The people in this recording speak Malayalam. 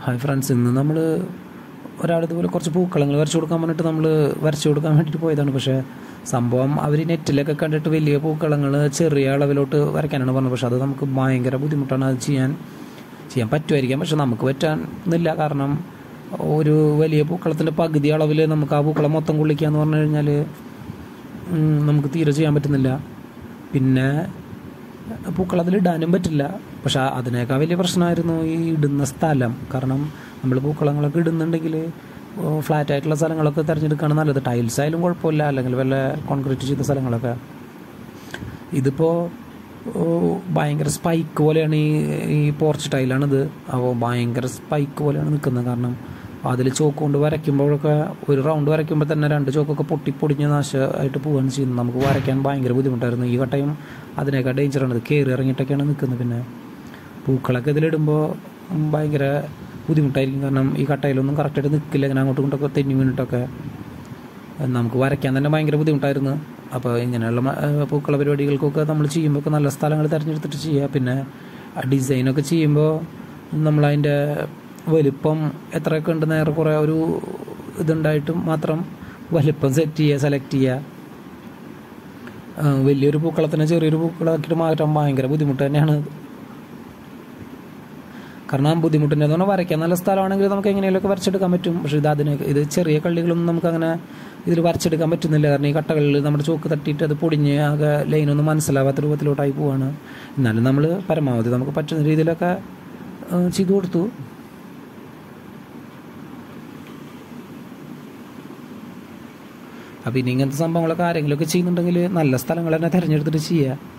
ഹായ് ഫ്രണ്ട്സ് ഇന്ന് നമ്മൾ ഒരാൾ ഇതുപോലെ കുറച്ച് പൂക്കളങ്ങൾ വരച്ചു കൊടുക്കാൻ പറഞ്ഞിട്ട് നമ്മൾ വരച്ചു കൊടുക്കാൻ വേണ്ടിയിട്ട് പോയതാണ് പക്ഷേ സംഭവം അവർ നെറ്റിലൊക്കെ കണ്ടിട്ട് വലിയ പൂക്കളങ്ങൾ ചെറിയ അളവിലോട്ട് വരയ്ക്കാനാണ് പറഞ്ഞത് പക്ഷേ അത് നമുക്ക് ഭയങ്കര ബുദ്ധിമുട്ടാണ് അത് ചെയ്യാൻ ചെയ്യാൻ പറ്റുമായിരിക്കാം പക്ഷെ നമുക്ക് പറ്റാനില്ല കാരണം ഒരു വലിയ പൂക്കളത്തിൻ്റെ പകുതി അളവിൽ നമുക്ക് ആ പൂക്കളം മൊത്തം കൊള്ളിക്കുക എന്ന് പറഞ്ഞു കഴിഞ്ഞാൽ ഉം, നമുക്ക് തീരെ ചെയ്യാൻ പറ്റുന്നില്ല പിന്നെ പൂക്കളത്തിൽ ഇടാനും പറ്റില്ല പക്ഷെ അതിനേക്കാൾ വലിയ പ്രശ്നമായിരുന്നു ഈ ഇടുന്ന സ്ഥലം കാരണം നമ്മൾ പൂക്കളങ്ങളൊക്കെ ഇടുന്നുണ്ടെങ്കിൽ ഫ്ലാറ്റ് ആയിട്ടുള്ള സ്ഥലങ്ങളൊക്കെ തിരഞ്ഞെടുക്കുകയാണ് നല്ലത് ടൈൽസ് ആയാലും കുഴപ്പമില്ല അല്ലെങ്കിൽ വല്ല കോൺക്രീറ്റ് ചെയ്ത സ്ഥലങ്ങളൊക്കെ ഇതിപ്പോൾ ഭയങ്കര സ്പൈക്ക് പോലെയാണ് ഈ ഈ പോർച്ച് ടൈലാണിത് അപ്പോൾ ഭയങ്കര സ്പൈക്ക് പോലെയാണ് നിൽക്കുന്നത് കാരണം അതിൽ ചോക്ക് കൊണ്ട് വരയ്ക്കുമ്പോഴൊക്കെ ഒരു റൗണ്ട് വരയ്ക്കുമ്പോൾ തന്നെ രണ്ട് ചോക്കൊക്കെ പൊട്ടി പൊടിഞ്ഞ് നാശമായിട്ട് പോവുകയാണ് ചെയ്യുന്നത് നമുക്ക് വരയ്ക്കാൻ ഭയങ്കര ബുദ്ധിമുട്ടായിരുന്നു ഈ കട്ടയും അതിനേക്കാൾ ഡേഞ്ചറാണ് ഇത് കയറി ഇറങ്ങിയിട്ടൊക്കെയാണ് നിൽക്കുന്നത് പിന്നെ പൂക്കളൊക്കെ ഇതിലിടുമ്പോൾ ഭയങ്കര ബുദ്ധിമുട്ടായിരിക്കും കാരണം ഈ കട്ടയിലൊന്നും കറക്റ്റായിട്ട് നിൽക്കില്ല ഇങ്ങനെ അങ്ങോട്ടും ഇങ്ങോട്ടൊക്കെ തെന്നി വീണിട്ടൊക്കെ നമുക്ക് വരയ്ക്കാൻ തന്നെ ഭയങ്കര ബുദ്ധിമുട്ടായിരുന്നു അപ്പോൾ ഇങ്ങനെയുള്ള മ- ഏഹ് പൂക്കള പരിപാടികൾക്കൊക്കെ നമ്മൾ ചെയ്യുമ്പോൾ നല്ല സ്ഥലങ്ങൾ തിരഞ്ഞെടുത്തിട്ട് ചെയ്യുക പിന്നെ ഡിസൈനൊക്കെ ചെയ്യുമ്പോൾ നമ്മളതിൻ്റെ വലിപ്പം എത്രയൊക്കെ ഉണ്ട് നേരെ കുറേ ഒരു ഇതുണ്ടായിട്ടും മാത്രം വലിപ്പം സെറ്റ് ചെയ്യുക സെലക്ട് ചെയ്യുക ആ, വലിയൊരു പൂക്കളത്തിനെ ചെറിയൊരു പൂക്കളാക്കിയിട്ട് മാറ്റാൻ ഭയങ്കര ബുദ്ധിമുട്ട് തന്നെയാണ് കാരണം ആ ബുദ്ധിമുട്ടിൻ്റെ പറഞ്ഞാൽ വരയ്ക്കാൻ നല്ല സ്ഥലമാണെങ്കിൽ നമുക്ക് എങ്ങനെയൊക്കെ വരച്ചെടുക്കാൻ പറ്റും പക്ഷേ ഇത് അതിന് ഇത് ചെറിയ കള്ളികളൊന്നും നമുക്ക് അങ്ങനെ ഇതിൽ വരച്ചെടുക്കാൻ പറ്റുന്നില്ല കാരണം ഈ കട്ടകളിൽ നമ്മുടെ ചോക്ക് തട്ടിയിട്ട് അത് പൊടിഞ്ഞ് ആകെ ലൈനൊന്നും മനസ്സിലാവാത്ത രൂപത്തിലോട്ടായി പോവാണ് എന്നാലും നമ്മൾ പരമാവധി നമുക്ക് പറ്റുന്ന രീതിയിലൊക്കെ ആ, ചെയ്തു കൊടുത്തു അപ്പോൾ ഇനി ഇങ്ങനത്തെ സംഭവങ്ങളൊക്കെ ആരെങ്കിലുമൊക്കെ ചെയ്യുന്നുണ്ടെങ്കിൽ നല്ല സ്ഥലങ്ങൾ തന്നെ തിരഞ്ഞെടുത്തിട്ട് ചെയ്യുക